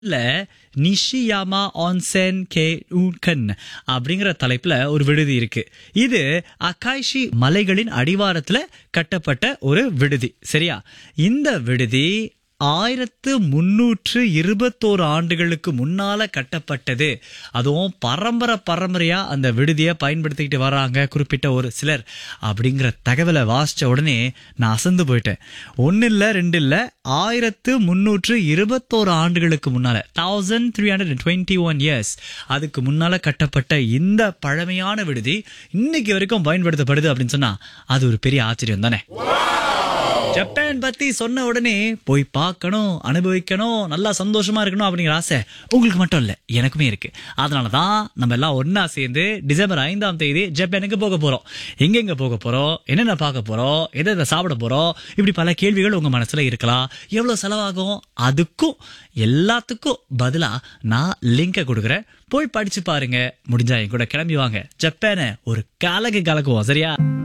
இல்ல நிஷியாமா ஆன்சென் கே ஊக்கன் அப்படிங்கிற தலைப்புல ஒரு விடுதி இருக்கு இது அகாய்ஷி மலைகளின் அடிவாரத்துல கட்டப்பட்ட ஒரு விடுதி சரியா இந்த விடுதி ஆயிரத்து முன்னூற்று இருபத்தோரு ஆண்டுகளுக்கு முன்னால கட்டப்பட்டது அதுவும் பரம்பரை பரம்பரையா அந்த விடுதியை பயன்படுத்திக்கிட்டு வர்றாங்க குறிப்பிட்ட ஒரு சிலர் அப்படிங்கிற தகவலை வாசிச்ச உடனே நான் அசந்து போயிட்டேன் ஒன்னு இல்ல ரெண்டு இல்ல ஆயிரத்து முன்னூற்று இருபத்தோரு ஆண்டுகளுக்கு முன்னால thousand three hundred twenty one years அதுக்கு முன்னால கட்டப்பட்ட இந்த பழமையான விடுதி இன்னைக்கு வரைக்கும் பயன்படுத்தப்படுது அப்படின்னு சொன்னா அது ஒரு பெரிய ஆச்சரியம் தானே ஜப்பான் பத்தி சொன்ன உடனே போய் பார்க்கணும் அனுபவிக்கணும் நல்லா சந்தோஷமா இருக்கணும் அப்படிங்கிற ஆசை உங்களுக்கு மட்டும் இல்ல எனக்குமே இருக்கு அதனால தான் நம்ம எல்லாம் ஒண்ணா சேர்ந்து டிசம்பர் ஐந்தாம் தேதி ஜப்பானுக்கு போக போறோம் எங்கெங்க போக போறோம் என்னென்ன பார்க்க போறோம் எதை எதை சாப்பிட போறோம் இப்படி பல கேள்விகள் உங்க மனசுல இருக்கலாம் எவ்வளவு செலவாகும் அதுக்கும் எல்லாத்துக்கும் பதிலா நான் லிங்கை கொடுக்குறேன் போய் படிச்சு பாருங்க முடிஞ்சா என் கூட கிளம்பி வாங்க ஜப்பானை ஒரு கலக்கு கலக்குவோம் சரியா